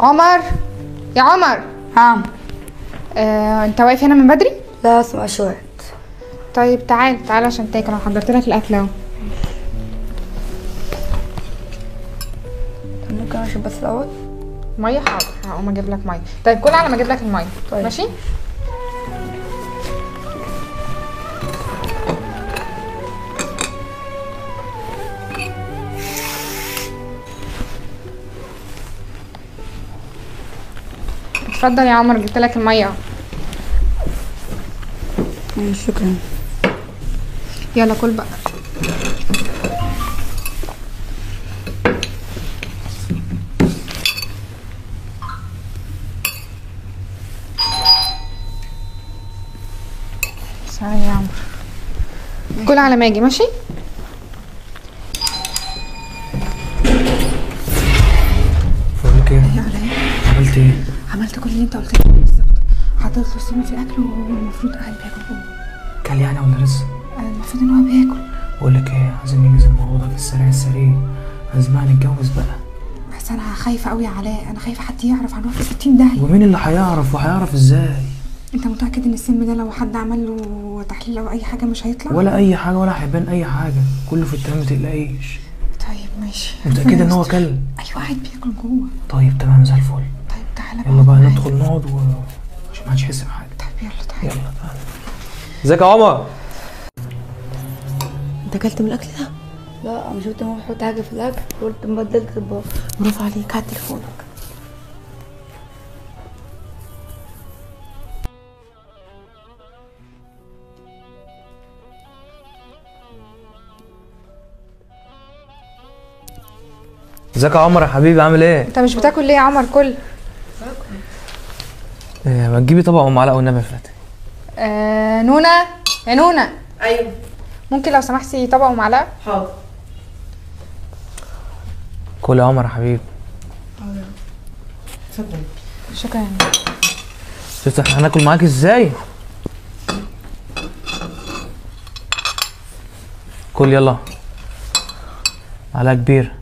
عمر يا عمر نعم آه، انت واقف هنا من بدري لا اسمع شوية طيب تعال تعال عشان تاكل انا حضرت لك الاكل اهو طب ممكن اشرب بس الاول ميه حاضر هقوم اجيب لك ميه طيب كل على ما اجيب لك الميه طيب. ماشي اتفضل يا عمر جبت لك الميه اهو. مم، شكرا يلا كل بقى سوري يا عمر كل على ما اجي ماشي بقول لك ايه يا علي عملت ايه عملت كل اللي انت قلت لي بالظبط حطيت له السم في الاكل والمفروض قاعد بياكل جوه كل يعني ولا لسه آه، المفروض ان هو بياكل بقول لك ايه عايزين ننجز الموضوع ده في السريع السريع لازم نتجوز بقى بس انا خايفه قوي يا علاء انا خايفه حد يعرف هنروح في 60 داهيه ومين اللي هيعرف وهيعرف ازاي انت متاكد ان السم ده لو حد عمل له تحليل او اي حاجه مش هيطلع ولا اي حاجه ولا هيبان اي حاجه كله في التمام متقلقيش طيب ماشي متاكد ان هو يستر. كل ايوه قاعد بياكل جوه طيب تمام زي الفل طيب تعالى يلا بقى معايا. ندخل نقعد و... عشان ما حدش يحس بحاجه طيب يلا تعالى يلا تعالى ازيك يا عمر انت اكلت من الاكل ده لا انا شفت ماما بتحط حاجة في الاكل قلت بدلت اطباق برافو عليك هات تليفونك ازيك يا عمر يا حبيبي عامل ايه انت مش بتاكل ليه يا عمر كل إيه، ما تجيبي طبق ومعلقه والنبي يا فاتن آه نونا يا نونا ايوه ممكن لو سمحتي طبق ومعلقه حاضر كل يا عمر يا حبيبي اتفضل شكرا شفت احنا هناكل معاك ازاي كل يلا معلقه كبيره